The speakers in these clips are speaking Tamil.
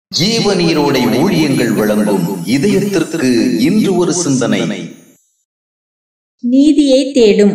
ஜீவநீரோடை ஊழியங்கள் வழங்கும் இதயத்திற்கு இன்று ஒரு சிந்தனை நீதியை தேடும்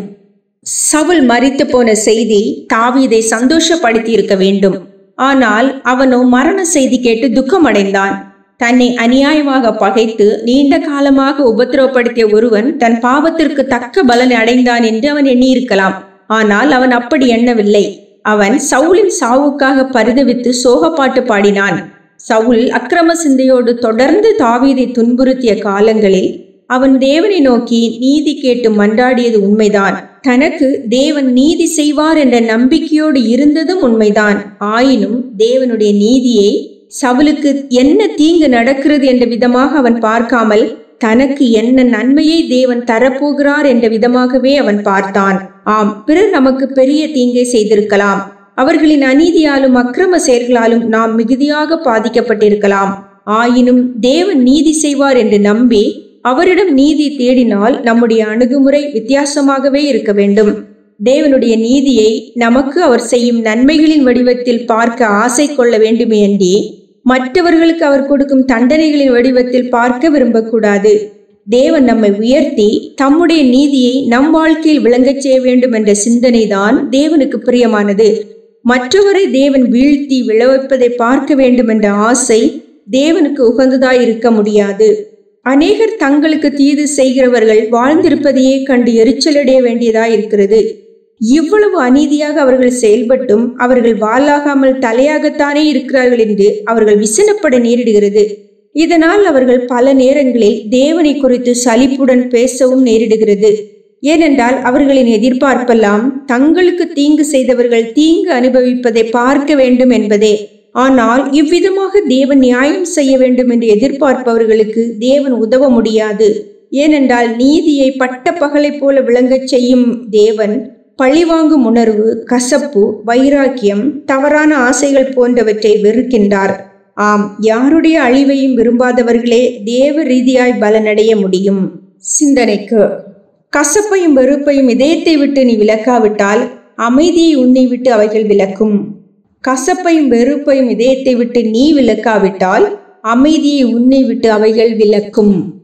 சவுல் மரித்து போன செய்தி தாவீதை சந்தோஷப்படுத்தி இருக்க வேண்டும் ஆனால் அவனோ மரண செய்தி கேட்டு துக்கமடைந்தான் தன்னை அநியாயமாக பகைத்து நீண்ட காலமாக உபத்திரவப்படுத்திய ஒருவன் தன் பாவத்திற்கு தக்க பலனை அடைந்தான் என்று அவன் எண்ணியிருக்கலாம் ஆனால் அவன் அப்படி எண்ணவில்லை அவன் சவுலின் சாவுக்காக பரிதவித்து சோகப்பாட்டு பாடினான் சவுல் அக்கிரம சிந்தையோடு தொடர்ந்து தாவீதை துன்புறுத்திய காலங்களில் அவன் தேவனை நோக்கி நீதி கேட்டு மன்றாடியது உண்மைதான் தனக்கு தேவன் நீதி செய்வார் என்ற நம்பிக்கையோடு இருந்ததும் உண்மைதான் ஆயினும் தேவனுடைய நீதியை சவுலுக்கு என்ன தீங்கு நடக்கிறது என்ற விதமாக அவன் பார்க்காமல் தனக்கு என்ன நன்மையை தேவன் தரப்போகிறார் என்ற விதமாகவே அவன் பார்த்தான் ஆம் பிறர் நமக்கு பெரிய தீங்கை செய்திருக்கலாம் அவர்களின் அநீதியாலும் அக்கிரம செயல்களாலும் நாம் மிகுதியாக பாதிக்கப்பட்டிருக்கலாம் ஆயினும் தேவன் நீதி செய்வார் என்று நம்பி அவரிடம் நீதி தேடினால் நம்முடைய அணுகுமுறை வித்தியாசமாகவே இருக்க வேண்டும் தேவனுடைய நீதியை நமக்கு அவர் செய்யும் நன்மைகளின் வடிவத்தில் பார்க்க ஆசை கொள்ள வேண்டுமே அன்றி மற்றவர்களுக்கு அவர் கொடுக்கும் தண்டனைகளின் வடிவத்தில் பார்க்க விரும்பக்கூடாது தேவன் நம்மை உயர்த்தி தம்முடைய நீதியை நம் வாழ்க்கையில் விளங்கச் செய்ய வேண்டும் என்ற சிந்தனை தான் தேவனுக்கு பிரியமானது மற்றவரை தேவன் வீழ்த்தி விளைவிப்பதை பார்க்க வேண்டும் என்ற ஆசை தேவனுக்கு உகந்ததாய் இருக்க முடியாது அநேகர் தங்களுக்கு தீது செய்கிறவர்கள் வாழ்ந்திருப்பதையே கண்டு எரிச்சலடைய வேண்டியதாய் இருக்கிறது இவ்வளவு அநீதியாக அவர்கள் செயல்பட்டும் அவர்கள் வாளாகாமல் தலையாகத்தானே இருக்கிறார்கள் என்று அவர்கள் விசனப்பட நேரிடுகிறது இதனால் அவர்கள் பல நேரங்களில் தேவனை குறித்து சலிப்புடன் பேசவும் நேரிடுகிறது ஏனென்றால் அவர்களின் எதிர்பார்ப்பெல்லாம் தங்களுக்கு தீங்கு செய்தவர்கள் தீங்கு அனுபவிப்பதை பார்க்க வேண்டும் என்பதே ஆனால் இவ்விதமாக தேவன் நியாயம் செய்ய வேண்டும் என்று எதிர்பார்ப்பவர்களுக்கு தேவன் உதவ முடியாது ஏனென்றால் நீதியை பட்ட பகலை போல விளங்கச் செய்யும் தேவன் பழிவாங்கும் உணர்வு கசப்பு வைராக்கியம் தவறான ஆசைகள் போன்றவற்றை வெறுக்கின்றார் ஆம் யாருடைய அழிவையும் விரும்பாதவர்களே தேவ ரீதியாய் பலனடைய முடியும் சிந்தனைக்கு கசப்பையும் வெறுப்பையும் இதயத்தை விட்டு நீ விலக்காவிட்டால் அமைதியை உன்னை விட்டு அவைகள் விலக்கும் கசப்பையும் வெறுப்பையும் இதயத்தை விட்டு நீ விலக்காவிட்டால் அமைதியை உன்னை விட்டு அவைகள் விலக்கும்